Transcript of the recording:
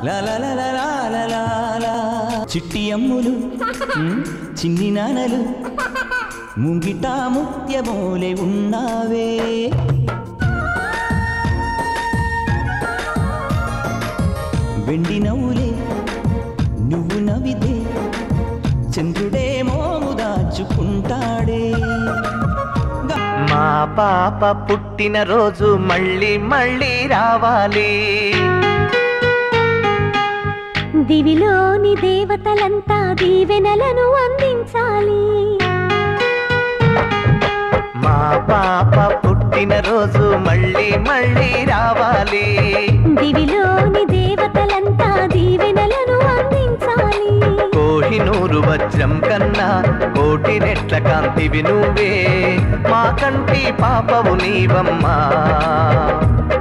లా లా లా లా లా లా లా లా. చిట్టి అమ్ములు ఉమ్, చిన్ని నానలు ముంగిట ముత్యమోలే ఉన్నావే వెండి నవ్వులే నువ్వు నవ్వితే చంద్రుడే మోము దాచుకుంటాడే గా- మా పాప పుట్టిన రోజు మళ్ళీ మళ్ళీ రావాలి దివిలోని దేవతలంతా దీవెనలను అందించాలి మా పాప పుట్టిన రోజు మళ్ళీ మళ్ళీ రావాలి దివిలోని దేవతలంతా దీవెనలను అందించాలి కోహినూరు వజ్రం కన్నా కోటి రెట్ల కాంతివి నువ్వే మా కంటి పాపవు నీవమ్మా